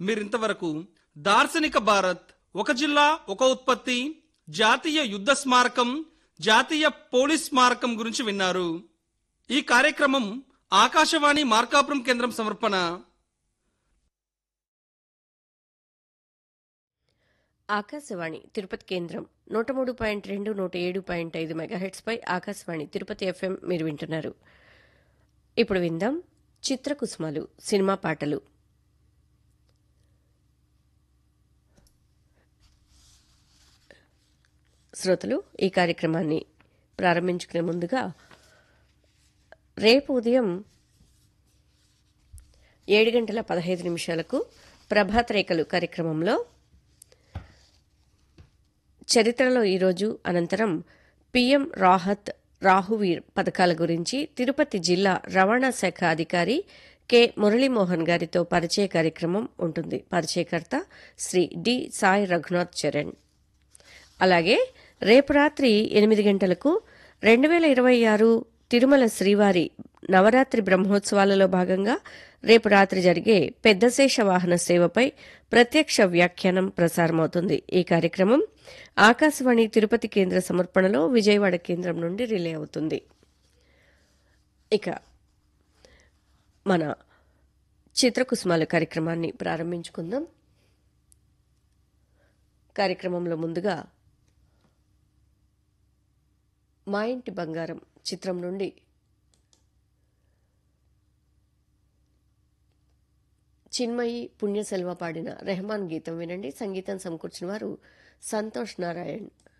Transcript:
మీరింతవరకు దార్శనిక భారత్ ఒక జిల్లా ఒక ఉత్పత్తి జాతీయ యుద్ధ స్మారకం జాతీయ పోలీస్ స్మారకం గురించి విన్నారు ఈ కార్యక్రమం ఆకాశవాణి మార్కాపురం కేంద్రం సమర్పణ ఆకాశవాణి తిరుపతి కేంద్రం నూట మూడు పాయింట్ రెండు నూట ఏడు పాయింట్ ఐదు మెగాహెట్స్పై ఆకాశవాణి తిరుపతి ఎఫ్ఎం మీరు వింటున్నారు ఇప్పుడు విందాం చిత్రకుసుమలు సినిమా పాటలు శ్రోతలు ఈ కార్యక్రమాన్ని ప్రారంభించుకునే ముందుగా రేపు ఉదయం ఏడు గంటల పదహైదు నిమిషాలకు ప్రభాత రేఖలు కార్యక్రమంలో చరిత్రలో ఈరోజు అనంతరం పిఎం రాహత్ రాహువీర్ పథకాల గురించి తిరుపతి జిల్లా రవాణా శాఖ అధికారి కె మురళీమోహన్ గారితో పరిచయ కార్యక్రమం ఉంటుంది పరిచయకర్త శ్రీ డి సాయి రఘునాథ్ చరణ్ అలాగే రేపు రాత్రి ఎనిమిది గంటలకు రెండు వేల ఇరవై ఆరు తిరుమల శ్రీవారి నవరాత్రి బ్రహ్మోత్సవాలలో భాగంగా రేపు రాత్రి జరిగే పెద్దశేష వాహన సేవపై ప్రత్యక్ష వ్యాఖ్యానం ప్రసారమవుతుంది ఈ కార్యక్రమం ఆకాశవాణి తిరుపతి కేంద్ర సమర్పణలో విజయవాడ కేంద్రం నుండి రిలే అవుతుంది ఇక మన చిత్రకుసుమాల కార్యక్రమాన్ని ప్రారంభించుకుందాం కార్యక్రమంలో ముందుగా మా ఇంటి బంగారం చిత్రం నుండి చిన్మయి పుణ్యసెల్వ పాడిన రెహమాన్ గీతం వినండి సంగీతం సమకూర్చిన వారు సంతోష్ నారాయణ్